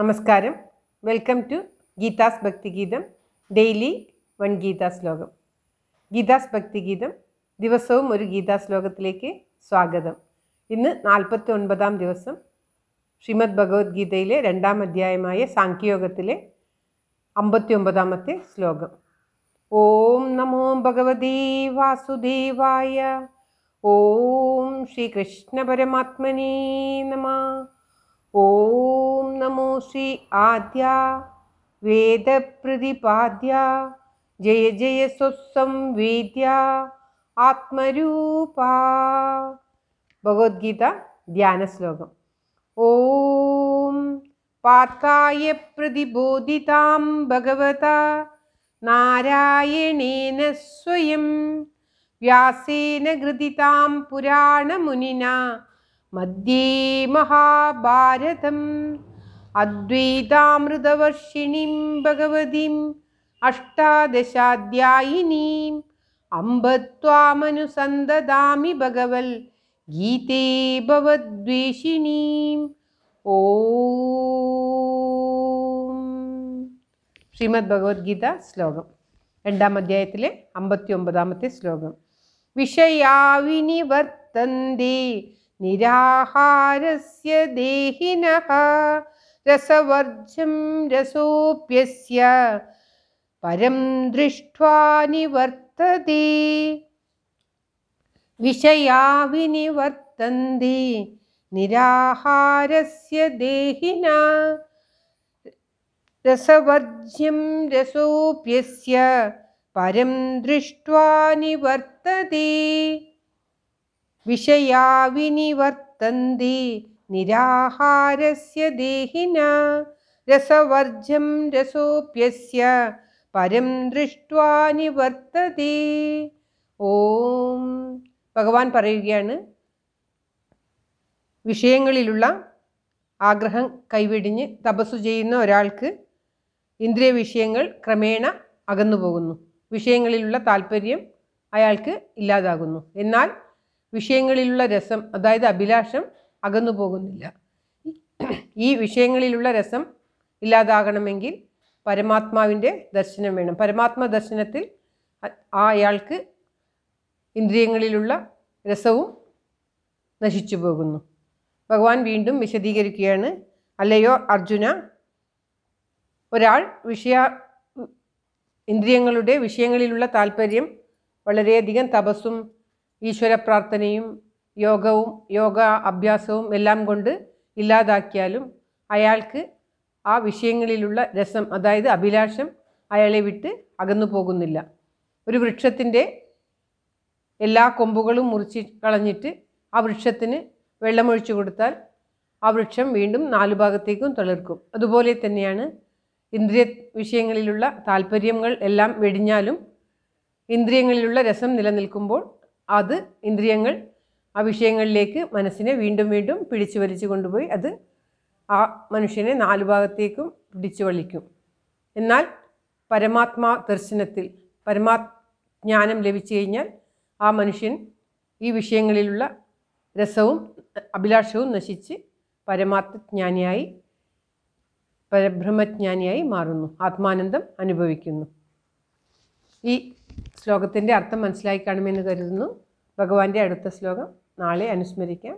നമസ്കാരം welcome to Geetha's Bhakthigeetham daily one ഗീതാ ശ്ലോകം ഗീതാസ് ഭക്തിഗീതം ദിവസവും ഒരു ഗീതാ ശ്ലോകത്തിലേക്ക് സ്വാഗതം ഇന്ന് നാൽപ്പത്തി ഒൻപതാം ദിവസം ശ്രീമദ് ഭഗവത്ഗീതയിലെ രണ്ടാം അധ്യായമായ സാഖ്യയോഗത്തിലെ അമ്പത്തി ഒമ്പതാമത്തെ ശ്ലോകം ഓം നമോ ഭഗവതേ വാസുദേവായ ഓം ശ്രീകൃഷ്ണ പരമാത്മനേ നമ ഓം നമോ ശ്രീ ആദ്യ വേദപ്രതിപാദ്യ ജയ ജയ സ്വസംവേദ്യ ആത്മരൂപ ഭഗവത്ഗീത ധ്യാന ശ്ലോകം ഓം പാർത്ഥായ പ്രതിബോധിതാം ഭഗവത നാരായണേന സ്വയം വ്യാസേന ഗൃതിതാം പുരാണമുനിന മധ്യേ മഹാഭാരതം അദ്വൈതാമൃതവർഷിണീം ഭഗവതീം അഷ്ടാദശാധ്യായിനീം അമ്പത്വാമനുസന്തദാമി ഭഗവൽ ഗീതേ ഭവദ്വേഷിണീം ഓം ശ്രീമദ് ഭഗവത്ഗീത ശ്ലോകം രണ്ടാം അധ്യായത്തിലെ അമ്പത്തി ഒമ്പതാമത്തെ ശ്ലോകം വിഷയാവിനിവർത്തന്തി നിരാഹാരസ്യ ദേഹിനഃ രസവർജം രസോപ്യസ്യ പരം ദൃഷ്ട്വാ നിവർത്തതി വിഷയാവിനിവർത്തന്തി നിരാഹാരസ്യ ദേഹിന രസവർജ്യം രസോപ്യസ്യ പരം ദൃഷ്ട്വാ നിവർത്തതി വിഷയാവിനിവർത്തന്തി നിരാഹാരസ്യ ദേഹിന രസവർജ്യം രസോപ്യസ്യ പരം ദൃഷ്ട്വാ നിവർത്തതി ഓം ഭഗവാൻ പറയുകയാണ് വിഷയങ്ങളിലുള്ള ആഗ്രഹം കൈവെടിഞ്ഞ് തപസ്സു ചെയ്യുന്ന ഒരാൾക്ക് ഇന്ദ്രിയ വിഷയങ്ങൾ ക്രമേണ അകന്നു പോകുന്നു വിഷയങ്ങളിലുള്ള താല്പര്യം അയാൾക്ക് ഇല്ലാതാകുന്നു എന്നാൽ വിഷയങ്ങളിലുള്ള രസം അതായത് അഭിലാഷം അകന്നു പോകുന്നില്ല ഈ വിഷയങ്ങളിലുള്ള രസം ഇല്ലാതാകണമെങ്കിൽ പരമാത്മാവിൻ്റെ ദർശനം വേണം പരമാത്മ ദർശനത്തിൽ അ- ആ അയാൾക്ക് ഇന്ദ്രിയങ്ങളിലുള്ള രസവും നശിച്ചു പോകുന്നു ഭഗവാൻ വീണ്ടും വിശദീകരിക്കുകയാണ് അല്ലയോ അർജുന ഒരാൾ വിഷയ ഇന്ദ്രിയങ്ങളുടെ വിഷയങ്ങളിലുള്ള താല്പര്യം വളരെയധികം തപസ്സും ഈശ്വര പ്രാർത്ഥനയും യോഗവും യോഗ അഭ്യാസവും എല്ലാം കൊണ്ട് ഇല്ലാതാക്കിയാലും അയാൾക്ക് ആ വിഷയങ്ങളിലുള്ള രസം അതായത് അഭിലാഷം അയാളെ വിട്ട് അകന്നു പോകുന്നില്ല ഒരു വൃക്ഷത്തിൻ്റെ എല്ലാ കൊമ്പുകളും മുറിച്ച് കളഞ്ഞിട്ട് ആ വൃക്ഷത്തിന് വെള്ളമൊഴിച്ചു കൊടുത്താൽ ആ വൃക്ഷം വീണ്ടും നാലു ഭാഗത്തേക്കും തളിർക്കും അതുപോലെ തന്നെയാണ് ഇന്ദ്രിയ വിഷയങ്ങളിലുള്ള താല്പര്യങ്ങൾ എല്ലാം വെടിഞ്ഞാലും ഇന്ദ്രിയങ്ങളിലുള്ള രസം നിലനിൽക്കുമ്പോൾ അത് ഇന്ദ്രിയങ്ങൾ ആ വിഷയങ്ങളിലേക്ക് മനസ്സിനെ വീണ്ടും വീണ്ടും പിടിച്ചു വലിച്ചു കൊണ്ടുപോയി അത് ആ മനുഷ്യനെ നാലു ഭാഗത്തേക്കും പിടിച്ചു വലിക്കും എന്നാൽ പരമാത്മാ ദർശനത്തിൽ പരമാജ്ഞാനം ലഭിച്ചു കഴിഞ്ഞാൽ ആ മനുഷ്യൻ ഈ വിഷയങ്ങളിലുള്ള രസവും അഭിലാഷവും നശിച്ച് പരമാത്മജ്ഞാനിയായി പരബ്രഹ്മജ്ഞാനിയായി മാറുന്നു ആത്മാനന്ദം അനുഭവിക്കുന്നു ഈ ശ്ലോകത്തിൻ്റെ അർത്ഥം മനസ്സിലായി കാണുമെന്ന് കരുതുന്നു ഭഗവാന്റെ അടുത്ത ശ്ലോകം നാളെ അനുസ്മരിക്കാം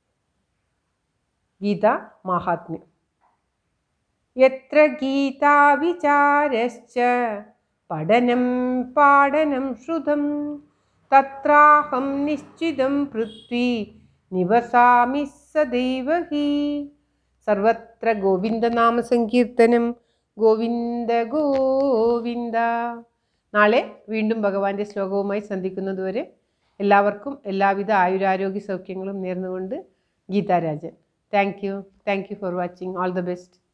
ഗീത മാഹാത്മ്യം യത്ര ഗീതാവിചാരശ്ച പഠനം പാഠനം ശ്രുതം തത്രാഹം നിശ്ചിതം പൃഥ്വി നിവസാമി സദൈവ ഹി സർവത്ര ഗോവിന്ദനാമ സങ്കീർത്തനം ഗോവിന്ദ ഗോവിന്ദ നാളെ വീണ്ടും ഭഗവാന്റെ ശ്ലോകവുമായി സന്ധിക്കുന്നതുവരെ എല്ലാവർക്കും എല്ലാവിധ ആയുരാരോഗ്യ സൗഖ്യങ്ങളും നേർന്നുകൊണ്ട് Geetharajan thank you thank you for watching all the best